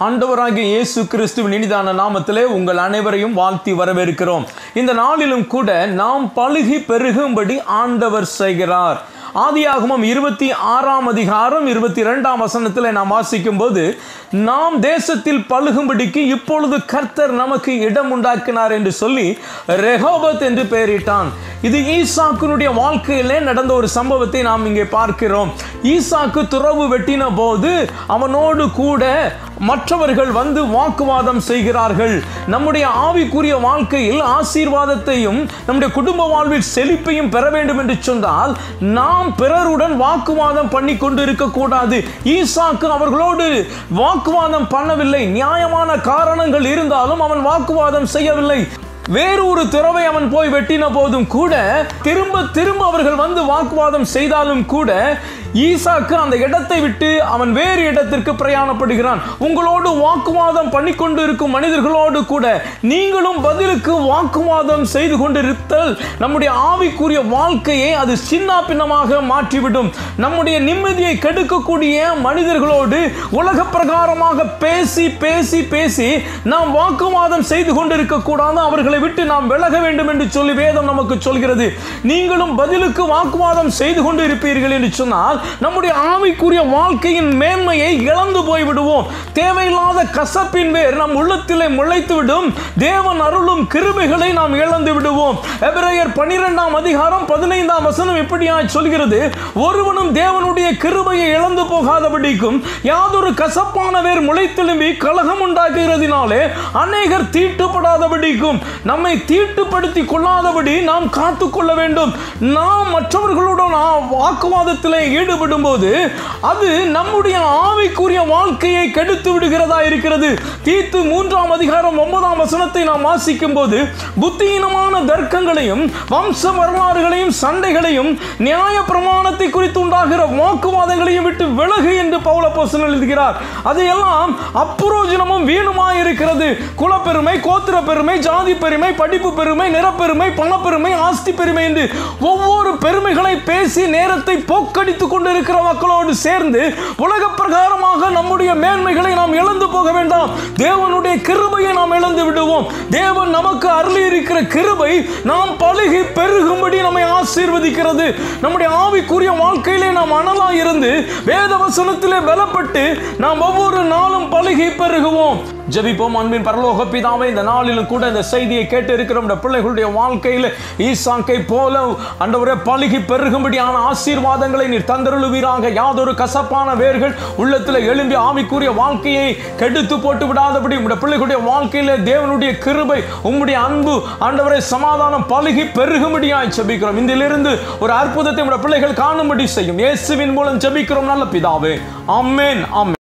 ஆண்டவராகிய இயேசு கிறிஸ்துவின் இனிதான நாமத்திலே உங்கள் அனைவரையும் வாழ்த்தி வரவேற்கிறோம் இந்த நாளிலும் கூட நாம் பழுகி பெருகும்படி ஆண்டவர் செய்கிறார் ஆதியாகமம் இருபத்தி ஆறாம் அதிகாரம் இருபத்தி இரண்டாம் வசனத்தில் நாம் வாசிக்கும் போது நாம் தேசத்தில் பழுகும்படிக்கு இப்பொழுது கர்த்தர் நமக்கு இடம் உண்டாக்கினார் என்று சொல்லி ரெஹோபத் என்று பெயரிட்டான் இது ஈசாக்குனுடைய வாழ்க்கையிலே நடந்த ஒரு சம்பவத்தை நாம் இங்கே பார்க்கிறோம் ஈசாக்கு துறவு வெட்டின போது அவனோடு கூட மற்றவர்கள் வந்து வாக்குவாதம் செய்கிறார்கள் நம்முடைய ஆவிக்குரிய வாழ்க்கையில் ஆசீர்வாதத்தையும் நம்முடைய குடும்ப வாழ்வில் செழிப்பையும் பெற வேண்டும் என்று சொன்னால் நாம் பிறருடன் வாக்குவாதம் பண்ணி கொண்டு இருக்கக்கூடாது ஈசாக்கு அவர்களோடு வாக்குவாதம் பண்ணவில்லை நியாயமான காரணங்கள் இருந்தாலும் அவன் வாக்குவாதம் செய்யவில்லை வேறு ஒரு துறவை அவன் போய் வெட்டின போதும் கூட திரும்ப திரும்ப அவர்கள் வந்து வாக்குவாதம் செய்தாலும் கூட ஈசாக்கு அந்த இடத்தை விட்டு அவன் வேறு இடத்திற்கு பிரயாணப்படுகிறான் உங்களோடு வாக்குவாதம் பண்ணி கொண்டு இருக்கும் மனிதர்களோடு கூட நீங்களும் பதிலுக்கு வாக்குவாதம் செய்து கொண்டிருத்தல் நம்முடைய ஆவிக்குரிய வாழ்க்கையை அது சின்ன பின்னமாக மாற்றிவிடும் நம்முடைய நிம்மதியை கெடுக்கக்கூடிய மனிதர்களோடு உலக பிரகாரமாக பேசி பேசி பேசி நாம் வாக்குவாதம் செய்து கொண்டிருக்க கூடாது அவர்களை விட்டு நாம் விலக வேண்டும் என்று சொல்லி வேதம் நமக்கு சொல்கிறது நீங்களும் பதிலுக்கு வாக்குவாதம் செய்து கொண்டு இருப்பீர்கள் என்று சொன்னால் நம்முடைய ஆவிக்குரிய வாழ்க்கையின் மேன்மையை இழந்து போய்விடுவோம் தேவையில்லாத கசப்பின் வேர் நம் உள்ளத்திலே முளைத்து விடும் தேவன் அருளும் கிருபைகளை நாம் இழந்து விடுவோம் எபிரேயர் பனிரெண்டாம் அதிகாரம் பதினைந்தாம் வசனம் இப்படியாய் சொல்கிறது ஒருவனும் தேவனுடைய கிருபையை இழந்து போகாதபடிக்கும் யாதொரு கசப்பான வேர் முளைத்தெழும்பி கலகம் உண்டாக்குகிறதினாலே அநேகர் தீட்டுப்படாதபடிக்கும் நம்மை தீட்டுப்படுத்தி கொள்ளாதபடி நாம் காத்துக்கொள்ள வேண்டும் நாம் மற்றவர்களுடன் ஆ- வாக்குவாதத்திலே ஈடுபடும் போது அது நம்முடைய ஆவிக்குரிய வாழ்க்கையை கெடுத்து விடுகிறதா இருக்கிறது தீத்து மூன்றாம் அதிகாரம் ஒன்பதாம் வசனத்தை நாம் வாசிக்கும் போது புத்தியீனமான தர்க்கங்களையும் வம்ச வரலாறுகளையும் சண்டைகளையும் நியாய பிரமாணத்தை குறித்து உண்டாகிற வாக்குவாதங்களையும் விட்டு விலகு என்று பவுல போசன் எழுதுகிறார் அதையெல்லாம் அப்புரோஜனமும் வீணுமாய் இருக்கிறது குலப்பெருமை கோத்திர பெருமை ஜாதி பெருமை படிப்பு பெருமை நிறப்பெருமை பணப்பெருமை ஆஸ்தி பெருமை என்று ஒவ்வொரு பெருமைகளை பேசி நேரத்தை போக்கடித்துக் கொண்டிருக்கிற மக்களோடு சேர்ந்து உலக பிரகாரமாக நம்முடைய மேன்மைகளை நாம் இழந்து போக வேண்டாம் தேவனுடைய கிருபையை நாம் இழந்து விடுவோம் தேவன் நமக்கு அருளி இருக்கிற கிருபை நாம் பழுகி பெருகும்படி நம்மை ஆசீர்வதிக்கிறது நம்முடைய ஆவிக்குரிய வாழ்க்கையிலே நாம் அனலாய் இருந்து வேத வசனத்திலே பலப்பட்டு நாம் ஒவ்வொரு நாளும் பழுகி பெருகுவோம் ஜெபிப்போம் அன்பின் பரலோக பிதாவே இந்த நாளிலும் கூட இந்த செய்தியை கேட்டு இருக்கிற நம்முடைய பிள்ளைகளுடைய வாழ்க்கையில் ஈசாக்கை போல அண்டவரே பழுகி பெருகும்படியான ஆசீர்வாதங்களை நீர் தந்தருளுவீராக யாதொரு கசப்பான வேர்கள் உள்ளத்தில் எழும்பி ஆவிக்குரிய வாழ்க்கையை கெடுத்து போட்டு விடாதபடி உங்களுடைய பிள்ளைகளுடைய வாழ்க்கையில தேவனுடைய கிருபை உம்முடைய அன்பு ஆண்டவரை சமாதானம் பழுகி பெருகும்படியாய் ஜெபிக்கிறோம் இதிலிருந்து ஒரு அற்புதத்தை உங்களுடைய பிள்ளைகள் காணும்படி செய்யும் இயேசுவின் மூலம் ஜெபிக்கிறோம் நல்ல பிதாவே ஆமென் ஆமென்